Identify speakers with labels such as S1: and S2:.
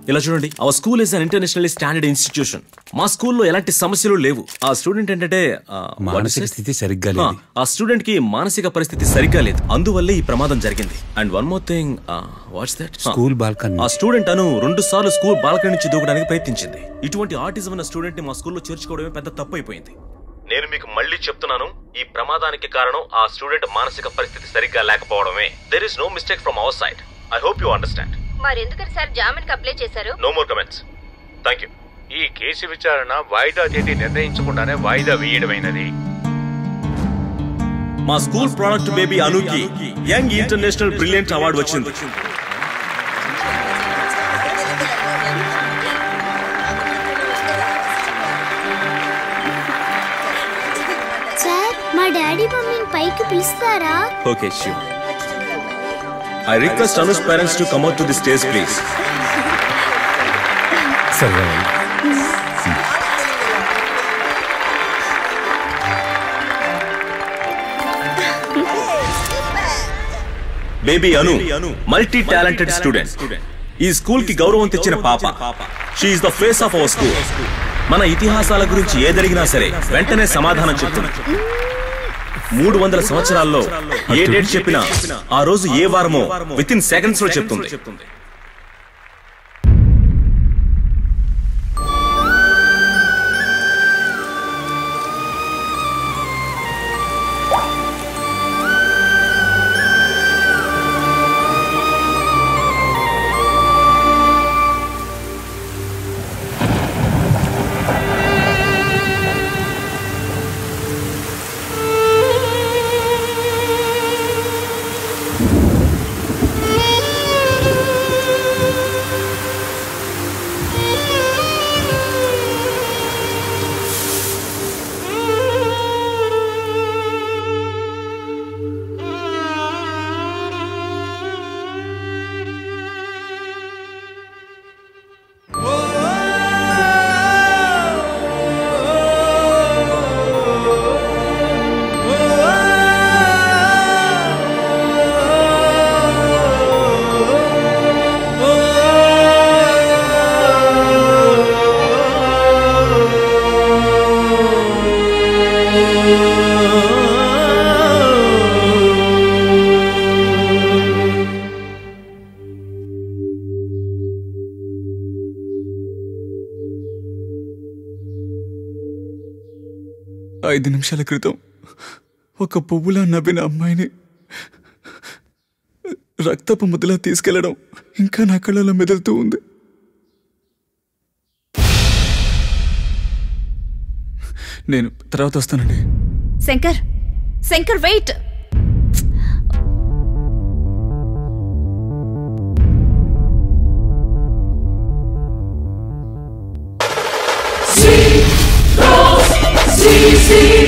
S1: ఇలా చూడండి our school is an internationally standard institution మా స్కూల్లో ఎలాంటి సమస్యలు లేవు ఆ స్టూడెంట్ ఏంటంటే ఆ, what is
S2: మానసిక
S1: it?
S2: స్థితి సరిగ్గా
S1: ఆ,
S2: లేదు
S1: ఆ స్టూడెంట్ కి మానసిక పరిస్థితి సరిగ్గా లేదు అందువల్లే ఈ ప్రమాదం జరిగింది and one more thing what's that
S2: school balcony
S1: ఆ స్టూడెంట్ అను రెండు సార్లు స్కూల్ బాల్కనీ నుంచి దూకడానికి ప్రయత్నించింది ఇటువంటి ఆటిజం ఉన్న స్టూడెంట్ ని మా స్కూల్లో చేర్చుకోవడమే పెద్ద తప్పు అయిపోయింది నేను మీకు మళ్ళీ చెప్తున్నాను ఈ ప్రమాదానికి కారణం ఆ స్టూడెంట్ మానసిక పరిస్థితి సరిగ్గా లేకపోవడమే there is no mistake from our side I hope you understand
S3: మరెందుకని సార్ జామీన్కి అప్లై చేశారు
S1: no more comments thank you
S4: ఈ కేసు విచారణ వాయిదా తేదీ నిర్ణయించకుండానే వాయిదా వేయడమైనది
S1: మా స్కూల్ ప్రోడక్ట్ బేబీ అనుకి యంగ్ ఇంటర్నేషనల్ బ్రిలియంట్ అవార్డు వచ్చింది
S5: సార్ మా డాడీ మమ్మీని పైకి పిలుస్తారా
S1: okay sure I request Anu's parents to come out to the stage please
S2: సరే
S1: baby Anu multi talented student ఈ స్కూల్ కి గౌరవం తెచ్చిన పాప she's the face of our school మన ఇతిహాసాల గురించి ఏదడిగినా సరే వెంటనే సమాధానం చెప్తుంది మూడు వందల సంవత్సరాల్లో ఏ డేట్ చెప్పినా ఆ రోజు ఏ వారమో విత్ ఇన్ సెకండ్స్ లో చెప్తుంది
S6: ఐదు నిమిషాల క్రితం ఒక పువ్వులా నవ్విన అమ్మాయిని రక్తపు ముద్దలా తీసుకెళ్లడం ఇంకా నా కళ్ళలో మెదులుతూ ఉంది నేను తర్వాత వస్తానండి
S3: శంకర్ శంకర్ వెయిట్
S7: See,